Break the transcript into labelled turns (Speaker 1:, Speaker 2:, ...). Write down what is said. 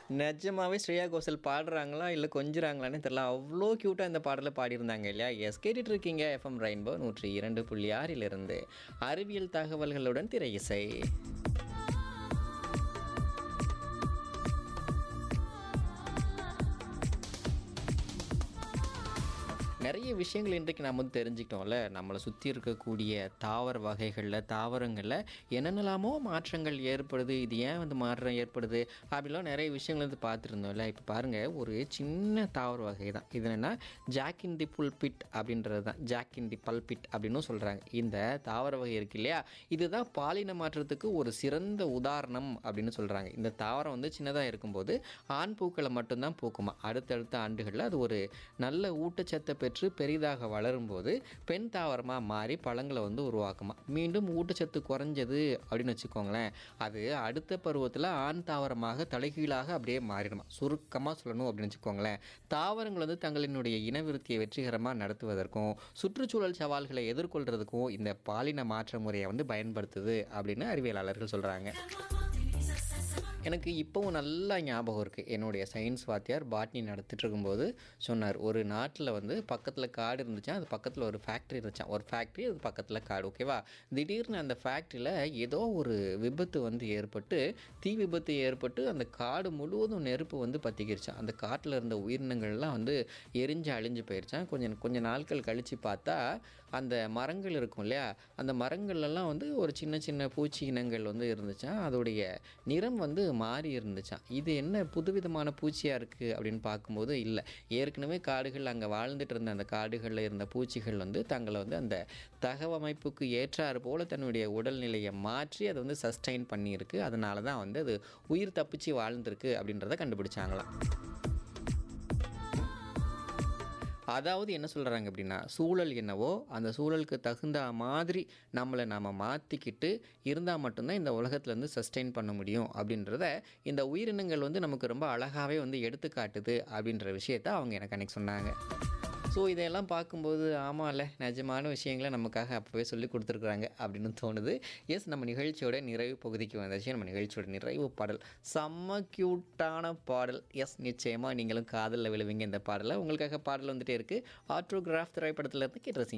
Speaker 1: நிஜமாவே ஸ்ரேயா கோஷல் பாடுறாங்களா இல்லை கொஞ்சுறாங்களான்னு தெரியல அவ்வளோ க்யூட்டாக இந்த பாடலை பாடியிருந்தாங்க இல்லையா எஸ் கேட்டுட்டு இருக்கீங்க எஃப்எம் ரெயின்போ நூற்றி இரண்டு புள்ளி ஆறிலிருந்து அறிவியல் தகவல்களுடன் திரை இசை நிறைய விஷயங்கள் இன்றைக்கு நம்ம வந்து தெரிஞ்சுக்கிட்டோம்ல நம்மளை சுற்றி இருக்கக்கூடிய தாவர வகைகளில் தாவரங்களில் என்னென்னலாமோ மாற்றங்கள் ஏற்படுது இது ஏன் வந்து மாற்றம் ஏற்படுது அப்படிலாம் நிறைய விஷயங்கள் வந்து பார்த்துருந்தோம்ல இப்போ பாருங்கள் ஒரு சின்ன தாவர வகை தான் இது என்னென்னா ஜாக் இன் தி புல் பிட் அப்படின்றது தான் ஜாக் இன் தி பல் பிட் அப்படின்னும் சொல்கிறாங்க இந்த தாவர வகை இருக்கு இல்லையா இதுதான் பாலின மாற்றத்துக்கு ஒரு சிறந்த உதாரணம் அப்படின்னு சொல்கிறாங்க இந்த தாவரம் வந்து சின்னதாக இருக்கும்போது ஆண் பூக்களை மட்டும்தான் பூக்குமா அடுத்தடுத்த ஆண்டுகளில் அது ஒரு நல்ல ஊட்டச்சத்தை பெற்று பெரிதாக வளரும்போது பெண் தாவரமாக மாறி பழங்களை வந்து உருவாக்குமா மீண்டும் ஊட்டச்சத்து குறைஞ்சது அப்படின்னு வச்சுக்கோங்களேன் அது அடுத்த பருவத்தில் ஆண் தாவரமாக தலைகீழாக அப்படியே மாறிடுமா சுருக்கமாக சொல்லணும் அப்படின்னு வச்சுக்கோங்களேன் தாவரங்கள் வந்து தங்களினுடைய இனவிருத்தியை வெற்றிகரமாக நடத்துவதற்கும் சுற்றுச்சூழல் சவால்களை எதிர்கொள்கிறதுக்கும் இந்த பாலின மாற்ற முறையை வந்து பயன்படுத்துது அப்படின்னு அறிவியலாளர்கள் சொல்கிறாங்க எனக்கு இப்போவும் நல்லா ஞாபகம் இருக்குது என்னுடைய சயின்ஸ் வாத்தியார் பாட்னி நடத்திட்டு இருக்கும்போது சொன்னார் ஒரு நாட்டில் வந்து பக்கத்தில் காடு இருந்துச்சான் அது பக்கத்தில் ஒரு ஃபேக்ட்ரி இருந்துச்சான் ஒரு ஃபேக்ட்ரி அது பக்கத்தில் காடு ஓகேவா திடீர்னு அந்த ஃபேக்ட்ரியில் ஏதோ ஒரு விபத்து வந்து ஏற்பட்டு தீ விபத்து ஏற்பட்டு அந்த காடு முழுவதும் நெருப்பு வந்து பற்றிக்கிருச்சான் அந்த காட்டில் இருந்த உயிரினங்கள்லாம் வந்து எரிஞ்சு அழிஞ்சு போயிருச்சான் கொஞ்சம் கொஞ்சம் நாட்கள் கழித்து பார்த்தா அந்த மரங்கள் இருக்கும் இல்லையா அந்த மரங்கள்லாம் வந்து ஒரு சின்ன சின்ன பூச்சி இனங்கள் வந்து இருந்துச்சான் அதோடைய நிறம் வந்து மாறி இருந்துச்சான் இது என்ன புதுவிதமான பூச்சியாக இருக்குது அப்படின்னு பார்க்கும்போது இல்லை ஏற்கனவே காடுகள் அங்கே வாழ்ந்துட்டு இருந்த அந்த காடுகளில் இருந்த பூச்சிகள் வந்து தங்களை வந்து அந்த தகவமைப்புக்கு ஏற்றாறு போல் தன்னுடைய உடல்நிலையை மாற்றி அதை வந்து சஸ்டைன் பண்ணியிருக்கு அதனால தான் வந்து அது உயிர் தப்பிச்சு வாழ்ந்திருக்கு அப்படின்றத கண்டுபிடிச்சாங்களாம் அதாவது என்ன சொல்கிறாங்க அப்படின்னா சூழல் என்னவோ அந்த சூழலுக்கு தகுந்த மாதிரி நம்மளை நாம் மாற்றிக்கிட்டு இருந்தால் மட்டும்தான் இந்த உலகத்துலேருந்து சஸ்டெயின் பண்ண முடியும் அப்படின்றத இந்த உயிரினங்கள் வந்து நமக்கு ரொம்ப அழகாகவே வந்து எடுத்துக்காட்டுது அப்படின்ற விஷயத்த அவங்க எனக்கு அன்றைக்கி சொன்னாங்க ஸோ இதையெல்லாம் பார்க்கும்போது ஆமாம்ல நிஜமான விஷயங்களை நமக்காக அப்போவே சொல்லி கொடுத்துருக்குறாங்க அப்படின்னு தோணுது எஸ் நம்ம நிகழ்ச்சியோட நிறைவு பகுதிக்கு வந்தாச்சு நம்ம நிகழ்ச்சியோட நிறைவு பாடல் செம்ம க்யூட்டான பாடல் எஸ் நிச்சயமாக நீங்களும் காதலில் விழுவீங்க இந்த பாடலை உங்களுக்காக பாடல் வந்துட்டே இருக்குது ஆட்டோகிராஃப் திரைப்படத்தில் இருந்து கேட்டு ரசிங்க